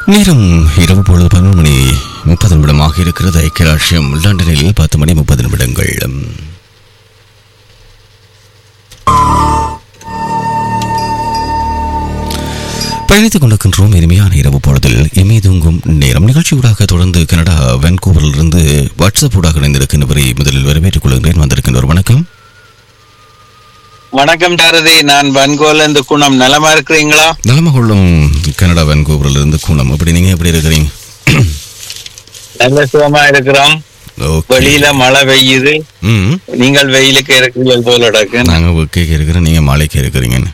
நேரம் இரவு பொழுது பதினொரு மணி முப்பது நிமிடமாக இருக்கிறது ஐக்கிய ராஷ்டிரம் லண்டனில் பத்து மணி முப்பது நிமிடங்கள் பயணித்துக் கொண்டிருக்கின்றோம் இனிமையான இரவு பொழுதில் இமை தூங்கும் நேரம் நிகழ்ச்சியூடாக தொடர்ந்து கனடா வென்கூவரிலிருந்து வாட்ஸ்அப் ஊடாக இணைந்திருக்கின்றவரை முதலில் வரவேற்றுக் கொள்கிறேன் வந்திருக்கின்றவர் வணக்கம் வணக்கம் டாரதி நான் வன்கோல இந்த குணம் நலமா இருக்கிறீங்களா நலம கொள்ளும் கனடா வென்கூவரிலிருந்து கூணம் எப்படி நீங்க எப்படி இருக்கிறீங்க நல்ல சுகமா இருக்கிறோம் ஓகே வெளியில மழை பெய்யுது ம் நீங்கள் வெயிலுக்கு இருக்கிறீர்கள் போல நடக்கு நாங்க ஒர்க்கேக்கு இருக்கிறோம் நீங்க மாலைக்கு இருக்கிறீங்கன்னு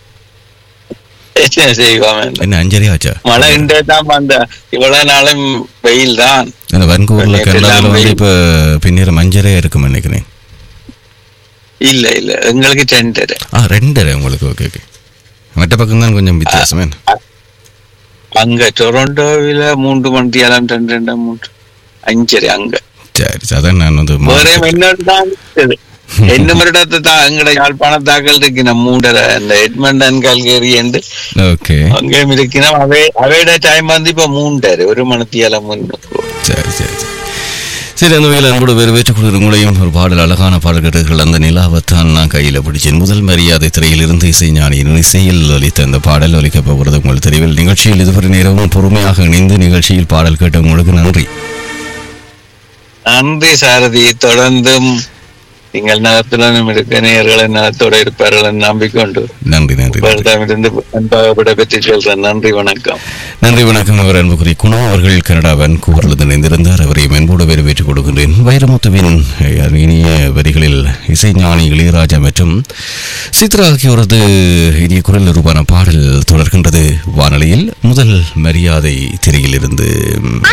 என்ன செய்வோம் என்ன அஞ்சரை ஆச்சா மழை இன்றே தான் வந்த இவ்வளவு நாளும் வெயில் தான் அந்த வன்கூவர்ல நேற்று கனடாவில் எல்லாம் வந்து வெயில். இப்ப பின்னேரம் அஞ்சரையா இருக்கும் நினைக்கிறேன் இல்ல இல்ல எங்களுக்கு டென்டர் ஆ ரெண்டரை உங்களுக்கு ஓகே ஓகே மற்ற பக்கம் தான் கொஞ்சம் வித்தியாசமே அங்க டொரண்டோவில மூன்று மணி ஏழாம் ரெண்டு ரெண்டு மூன்று அஞ்சரை அங்க சரி சரி, அதான் நான் வந்து வேற மார்க்கெட்- இன்னொரு தான் இருக்குது. என்ன மருடத்தை தான் எங்கட யாழ்ப்பாணத்தாக்கள் இருக்கு நம்ம மூன்றரை அந்த எட்மண்டன் கல்கேரி என்று ஓகே அங்கேயும் இருக்கணும் அவை அவையோட டைம் வந்து இப்ப மூன்றரை ஒரு மணத்தியால முன்னுக்கு சரி சரி சரி சரி அந்த வகையில் அன்போடு வேறு வேற்றுக்குழு உங்களையும் ஒரு பாடல் அழகான பாடல் கேட்டீர்கள் அந்த நிலாவைத்தான் நான் கையில் பிடிச்சேன் முதல் மரியாதை திரையிலிருந்து இசைஞானியின் இசையில் ஒலித்த அந்த பாடல் ஒலிக்கப் போகிறது உங்களுக்கு தெரியவில் நிகழ்ச்சியில் இதுவரை நேரமும் பொறுமையாக இணைந்து நிகழ்ச்சியில் பாடல் கேட்ட உங்களுக்கு நன்றி நன்றி சாரதி தொடர்ந்தும் நீங்கள் நலத்துடனும் இருக்க நேயர்களின் நலத்தோட இருப்பார்கள் என்று நம்பிக்கொண்டு நன்றி நன்றி நன்றி உங்களிடமிருந்து அன்பாக விடைபெற்று சொல்றேன் நன்றி வணக்கம் நன்றி வணக்கம் அவர் அன்புக்குரிய குணா அவர்கள் கனடா வான்கூவரில் இணைந்திருந்தார் அவரை மென்போடு வரவேற்றுக் கொடுக்கின்றேன் வைரமுத்துவின் அஹ், இனிய வரிகளில் இசைஞானி இளையராஜா மற்றும் சித்ரா ஆகியோரது இனிய குரல் ரூபான பாடல் தொடர்கின்றது வானொலியில் முதல் மரியாதை திரையிலிருந்து